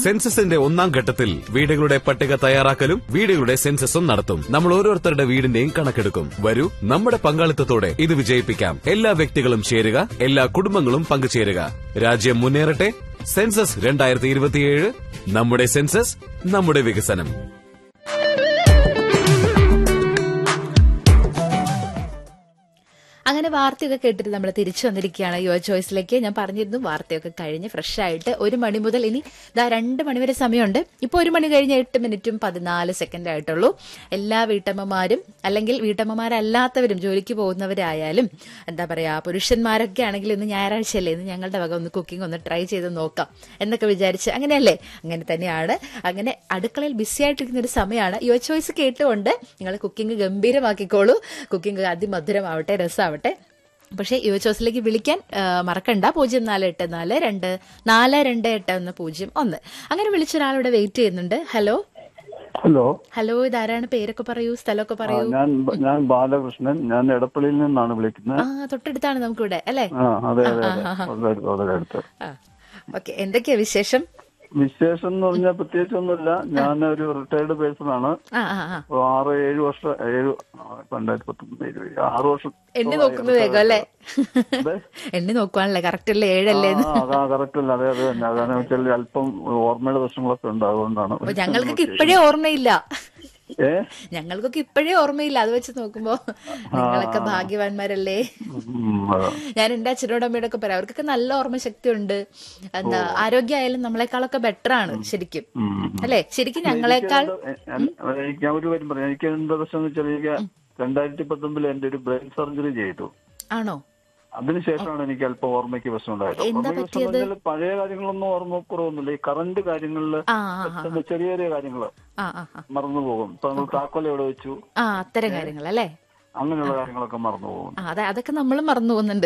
സെൻസസിന്റെ ഒന്നാം ഘട്ടത്തിൽ വീടുകളുടെ പട്ടിക തയ്യാറാക്കലും വീടുകളുടെ സെൻസസും നടത്തും നമ്മൾ ഓരോരുത്തരുടെ വീടിന്റെയും കണക്കെടുക്കും വരൂ നമ്മുടെ പങ്കാളിത്തത്തോടെ ഇത് വിജയിപ്പിക്കാം എല്ലാ വ്യക്തികളും ചേരുക എല്ലാ കുടുംബങ്ങളും പങ്കുചേരുക രാജ്യം മുന്നേറട്ടെ സെൻസസ് രണ്ടായിരത്തി ഇരുപത്തിയേഴ് നമ്മുടെ സെൻസസ് നമ്മുടെ വികസനം അങ്ങനെ വാർത്തയൊക്കെ കേട്ടിട്ട് നമ്മൾ തിരിച്ചു വന്നിരിക്കുകയാണ് യുവ ചോയ്സിലേക്ക് ഞാൻ പറഞ്ഞിരുന്നു വാർത്തയൊക്കെ കഴിഞ്ഞ് ഫ്രഷ് ആയിട്ട് ഒരു മണി മുതൽ ഇനി ദാ രണ്ട് മണി വരെ സമയമുണ്ട് ഇപ്പോൾ ഒരു മണി കഴിഞ്ഞ് എട്ട് മിനിറ്റും പതിനാല് സെക്കൻഡ് ആയിട്ടുള്ളൂ എല്ലാ വീട്ടമ്മമാരും അല്ലെങ്കിൽ വീട്ടമ്മമാരല്ലാത്തവരും ജോലിക്ക് പോകുന്നവരായാലും എന്താ പറയാ പുരുഷന്മാരൊക്കെ ആണെങ്കിൽ ഇന്ന് ഞായറാഴ്ചയല്ലേ ഇന്ന് ഞങ്ങളുടെ വക ഒന്ന് കുക്കിംഗ് ഒന്ന് ട്രൈ ചെയ്ത് നോക്കാം എന്നൊക്കെ വിചാരിച്ച് അങ്ങനെയല്ലേ അങ്ങനെ തന്നെയാണ് അങ്ങനെ അടുക്കളയിൽ ബിസി ആയിട്ടിരിക്കുന്ന ഒരു സമയമാണ് യുവ ചോയ്സ് കേട്ടുകൊണ്ട് നിങ്ങൾ കുക്കിംഗ് ഗംഭീരമാക്കിക്കോളൂ കുക്കിംഗ് അതിമധുരമാവട്ടെ രസമാവട്ടെ പക്ഷേ യുവ ചോയ്സിലേക്ക് വിളിക്കാൻ ആ, മറക്കണ്ട പൂജ്യം നാല് എട്ട് നാല് രണ്ട് നാല് രണ്ട് എട്ട് ഒന്ന് പൂജ്യം ഒന്ന് അങ്ങനെ വിളിച്ചൊരാളിവിടെ വെയിറ്റ് ചെയ്യുന്നുണ്ട് ഹലോ ഹലോ ഹലോ ഇതാരാണ് പേരൊക്കെ പറയൂ സ്ഥലമൊക്കെ ആ, പറയൂ ഞാൻ ഞാൻ ബാലകൃഷ്ണൻ ഞാൻ എടപ്പള്ളിയിൽ നിന്നാണ് വിളിക്കുന്നത് ആ തൊട്ടടുത്താണ് നമുക്കിവിടെ അല്ലേ ആ അതെ അതെ ആ, അതെ ആ, ആ. വളരെ അടുത്ത്, വളരെ അടുത്ത് ആ ഓക്കെ എന്തൊക്കെയാ വിശേഷം വിശേഷം എന്ന് പറഞ്ഞാൽ പ്രത്യേകിച്ചൊന്നുമില്ല ഞാൻ ഒരു റിട്ടയർഡ് പേഴ്സൺ ആണ് ആ ആ ആ ഇപ്പൊ ആറ് ഏഴ് വർഷം ഏഴ് ആ, രണ്ടായിരത്തി പത്തൊമ്പത് ഇരുപത്, ആറ് വർഷം എണ്ണി നോക്കുന്നത് വേഗം അല്ലേ അതെ. എണ്ണി നോക്കുവാണല്ലേ കറക്റ്റ് അല്ലേ ഏഴല്ലേ എന്ന്? കറക്റ്റ് അല്ല അതെ അതെ തന്നെ അതാണ് വെച്ചാൽ അല്പം ഓർമ്മയുടെ പ്രശ്നങ്ങളൊക്കെ ഉണ്ട് അതുകൊണ്ടാണ് അപ്പൊ ഞങ്ങൾക്കൊക്കെ ഇപ്പോഴേ ഓർമ്മയില്ല ഏ ഞങ്ങൾക്കൊക്കെ ഇപ്പോഴേ ഓർമ്മയില്ല അത് വെച്ച് നോക്കുമ്പോ നിങ്ങളൊക്കെ ഭാഗ്യവാന്മാരല്ലേ ഉം, അതെ. ഞാൻ എന്റെ അച്ഛനോടും അമ്മയോടും ഒക്കെ പറയാം അവർക്കൊക്കെ നല്ല ഓർമ്മശക്തി ഉണ്ട് എന്താ ആരോഗ്യമായാലും നമ്മളെക്കാളൊക്കെ ബെറ്റർ ആണ് ശരിക്കും ഉം. അല്ലെ ശരിക്കും ഞങ്ങളെക്കാൾ എനിക്ക് എന്താ- എനിക്ക് ഞാൻ ഒരു കാര്യം പറയാം എനിക്ക് എന്താ പ്രശ്നം എന്ന് വെച്ചാൽ എനിക്ക് രണ്ടായിരത്തി പത്തൊമ്പതിൽ എന്റെ ഒരു ബ്രെയിൻ സർജറി ചെയ്തു ആണോ അതിനുശേഷമാണ് എനിക്ക് അല്പം ഓർമ്മയ്ക്ക് പ്രശ്നം ഉണ്ടായത് എന്താ ഓർമ്മയ്ക്ക് പ്രശ്നം എന്ന് പറ്റിയത്? പറഞ്ഞാൽ പഴയ കാര്യങ്ങളൊന്നും ഓർമ്മ കുറവൊന്നുമില്ല ഈ കറണ്ട് കാര്യങ്ങളിൽ ആ ആ ആ ചെറിയ ചെറിയ കാര്യങ്ങൾ ആ ആ ആ മറന്നു പോകും ഇപ്പൊ നമ്മൾ താക്കോൽ എവിടെ വെച്ചു ആ അത്തരം കാര്യങ്ങൾ അല്ലേ അങ്ങനെയുള്ള കാര്യങ്ങളൊക്കെ മറന്നു പോകും ആ അതെ അതൊക്കെ നമ്മൾ മറന്നു പോകുന്നുണ്ട്